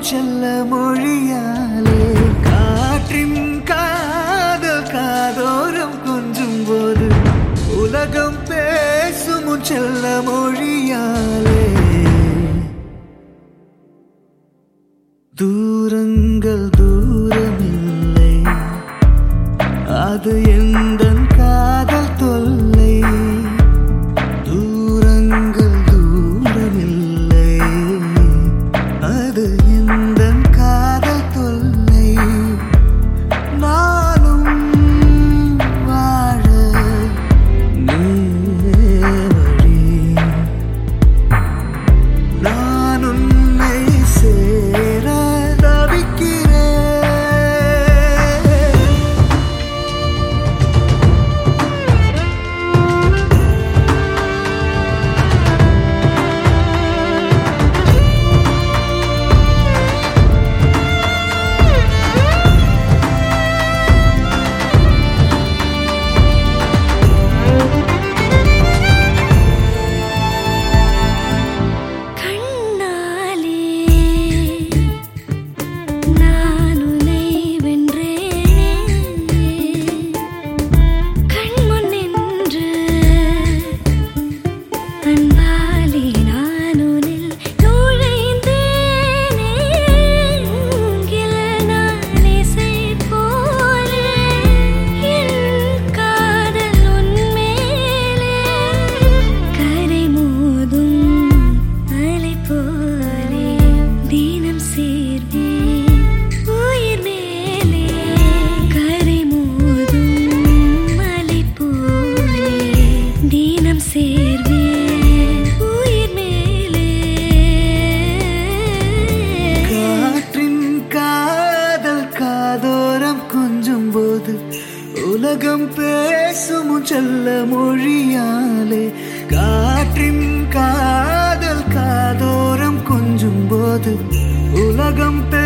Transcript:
செல்ல மொழியாலே காற்றின் காதல் காதோரம் கொஞ்சும் போது உலகம் பேசும் உன் செல்ல மொழியாலே தூரங்கள் தூரமில்லை அது எந்த காதல் தொல்லை தூரங்கள் தூரமில்லை அது எந்த காதல் தொல்லை நானும் வாழ நீ வழி நான் உன்னை சேர தவிக்கிறேன் கண்ணாலே நான் உன்னை வென்றேனே கண்முன் நின்று அன்பாலே நான் உன்னில் நுழைந்தேனே மூங்கில் நான் இசை போலே என் காதல் உன் மேலே கரை மோதும் அலை போலே தினம் சேர்வேன் உயிர் மேலே கரை மோதும் அலை போலே தினம் சேர்வேன் உயிர் மேலே காற்றின் காதல் காதோரம் கொஞ்சும் போது உலகம் பேசும் உன் செல்ல மொழியாலே காற்றின் காதல் காதோரம் கொஞ்சும் போது உலகம் பே